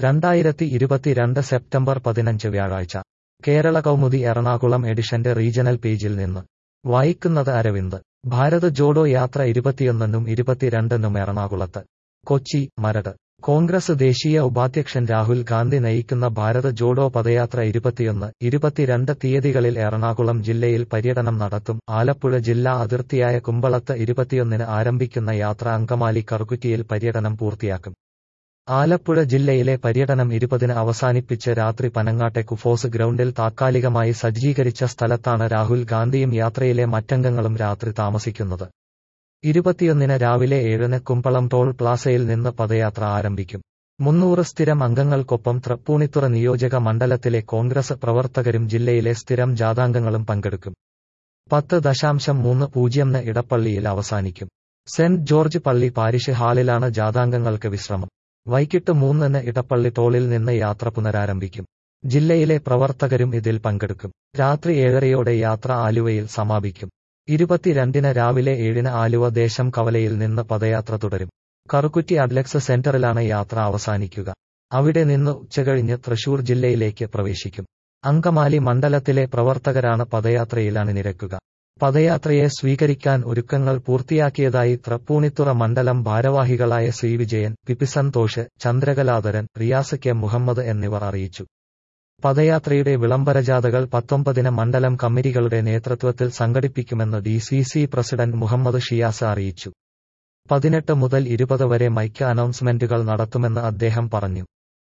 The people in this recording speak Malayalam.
രണ്ടായിരത്തി ഇരുപത്തിരണ്ട് സെപ്റ്റംബർ പതിനഞ്ച് വ്യാഴാഴ്ച കേരള കൗമുദി എറണാകുളം എഡിഷന്റെ റീജണൽ പേജിൽ നിന്ന് വായിക്കുന്നത് അരവിന്ദ് ഭാരത് ജോഡോ യാത്ര ഇരുപത്തിയൊന്നിനും ഇരുപത്തിരണ്ടിനും എറണാകുളത്ത് കൊച്ചി മരട് കോൺഗ്രസ് ദേശീയ ഉപാധ്യക്ഷൻ രാഹുൽ ഗാന്ധി നയിക്കുന്ന ഭാരത് ജോഡോ പദയാത്ര ഇരുപത്തിയൊന്ന് ഇരുപത്തിരണ്ട് തീയതികളിൽ എറണാകുളം ജില്ലയിൽ പര്യടനം നടത്തും ആലപ്പുഴ ജില്ലാ അതിർത്തിയായ കുമ്പളത്ത് ഇരുപത്തിയൊന്നിന് ആരംഭിക്കുന്ന യാത്ര അങ്കമാലി കറുകുറ്റിയിൽ പര്യടനം പൂർത്തിയാക്കും ആലപ്പുഴ ജില്ലയിലെ പര്യടനം ഇരുപതിന് അവസാനിപ്പിച്ച് രാത്രി പനങ്ങാട്ടെ കുഫോസ് ഗ്രൗണ്ടിൽ താത്കാലികമായി സജ്ജീകരിച്ച സ്ഥലത്താണ് രാഹുൽ ഗാന്ധിയും യാത്രയിലെ മറ്റംഗങ്ങളും രാത്രി താമസിക്കുന്നത് ഇരുപത്തിയൊന്നിന് രാവിലെ ഏഴിന് കുമ്പളം ടോൾ പ്ലാസയിൽ നിന്ന് പദയാത്ര ആരംഭിക്കും മുന്നൂറ് സ്ഥിരം അംഗങ്ങൾക്കൊപ്പം തൃപ്പൂണിത്തുറ നിയോജക മണ്ഡലത്തിലെ കോൺഗ്രസ് പ്രവർത്തകരും ജില്ലയിലെ സ്ഥിരം ജാഥാംഗങ്ങളും പങ്കെടുക്കും പത്ത് ദശാംശം മൂന്ന് പൂജ്യംന് ഇടപ്പള്ളിയിൽ അവസാനിക്കും സെന്റ് ജോർജ് പള്ളി പാരിഷ് ഹാളിലാണ് ജാഥാംഗങ്ങൾക്ക് വിശ്രമം വൈകിട്ട് മൂന്നിന് ഇടപ്പള്ളി ടോളിൽ നിന്ന് യാത്ര പുനരാരംഭിക്കും ജില്ലയിലെ പ്രവർത്തകരും ഇതിൽ പങ്കെടുക്കും രാത്രി ഏഴരയോടെ യാത്ര ആലുവയിൽ സമാപിക്കും ഇരുപത്തിരണ്ടിന് രാവിലെ ഏഴിന് ആലുവ ദേശം കവലയിൽ നിന്ന് പദയാത്ര തുടരും കറുക്കുറ്റി അഡ്ലക്സ് സെന്ററിലാണ് യാത്ര അവസാനിക്കുക അവിടെ നിന്ന് ഉച്ചകഴിഞ്ഞ് തൃശൂർ ജില്ലയിലേക്ക് പ്രവേശിക്കും അങ്കമാലി മണ്ഡലത്തിലെ പ്രവർത്തകരാണ് പദയാത്രയിൽ അണിനിരക്കുക പദയാത്രയെ സ്വീകരിക്കാൻ ഒരുക്കങ്ങൾ പൂർത്തിയാക്കിയതായി തൃപ്പൂണിത്തുറ മണ്ഡലം ഭാരവാഹികളായ C Vijayan P P Santhosh Chandrakaladharan Riyas K Muhammad എന്നിവർ അറിയിച്ചു പദയാത്രയുടെ വിളംബരജാഥകൾ പത്തൊമ്പതിന് മണ്ഡലം കമ്മിറ്റികളുടെ നേതൃത്വത്തിൽ സംഘടിപ്പിക്കുമെന്ന് D C C president Muhammad Shiyas അറിയിച്ചു പതിനെട്ട് മുതൽ ഇരുപത് വരെ മൈക്ക് അനൗൺസ്മെന്റുകൾ നടത്തുമെന്ന് അദ്ദേഹം പറഞ്ഞു